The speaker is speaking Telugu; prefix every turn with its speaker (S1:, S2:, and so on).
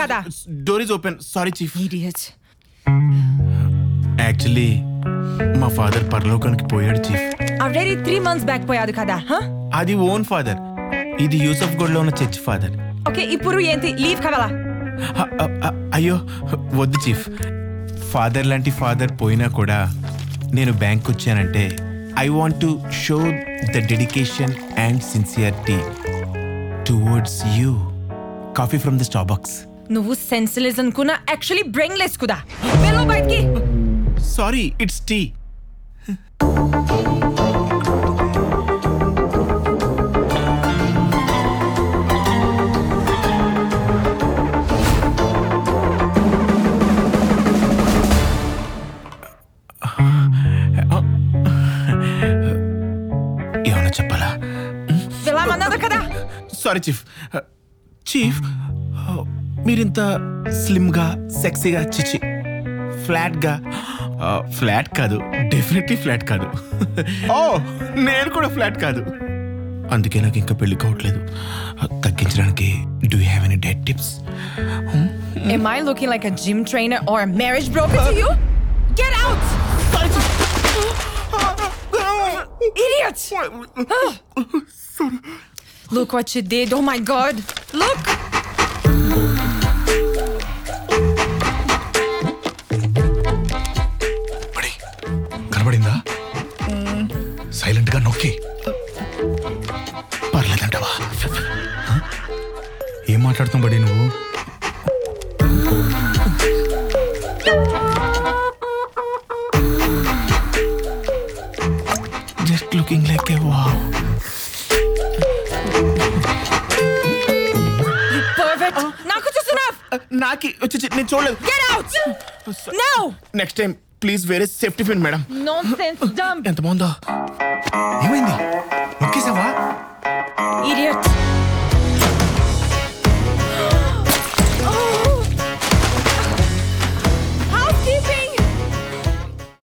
S1: కదా
S2: door is open sorry chief
S1: Idiot.
S2: Actually మా ఫాదర్ పరలోకానికి పోయాడు chief
S1: Already three months back పోయాదు కదా huh?
S2: అది ఓన్ ఫాదర్ ఇది యూసఫ్ గోడ్ లో ఉన్న చర్చ్ ఫాదర్
S1: ఓకే ఇప్పుడు ఏంటి లీవ్ కావాలా
S2: అయ్యో వద్దు చీఫ్ ఫాదర్ లాంటి ఫాదర్ పోయినా కూడా నేను బ్యాంక్ వచ్చానంటే I want to show the dedication and sincerity towards you coffee from the Starbucks
S1: నువ్వు సెన్స్లెస్ అనుకున్నా యాక్చువల్లీ బ్రెయిన్లెస్ కుదా వెళ్ళు బయటికి
S2: సారీ ఇట్స్ టీ ఏమన్నా చెప్పాలా
S1: వెళ్ళమన్నది కదా
S2: సారీ చీఫ్ చీఫ్ మీరింత స్లిమ్గా సెక్సీగా చిచి ఫ్లాట్గా ఫ్లాట్ కాదు డెఫినెట్లీ ఫ్లాట్ కాదు ఓ నేను కూడా ఫ్లాట్ కాదు అందుకే నాకు ఇంకా పెళ్లి కావట్లేదు తగ్గించడానికి do have any diet tips
S1: Am I looking like a gym trainer or a marriage broker to you? Get out! Idiot! Look what you did. Oh my god. Look!
S3: బడి కనబడిందా సైలెంట్ గా నొక్కి
S2: పర్లేదంటవా
S3: ఏం మాట్లాడుతాం బడి నువ్వు
S2: just looking like a wow
S1: Perfect. నాకు చూస్తున్నావ్
S2: నాకి వచ్చి నేను చూడలేదు
S1: Get out! Now!
S2: Next time please వేరే safety pin madam
S1: Nonsense, dumb
S2: ఎంత బాగుందో
S3: ఏమైంది నొక్కేసావా
S1: idiot.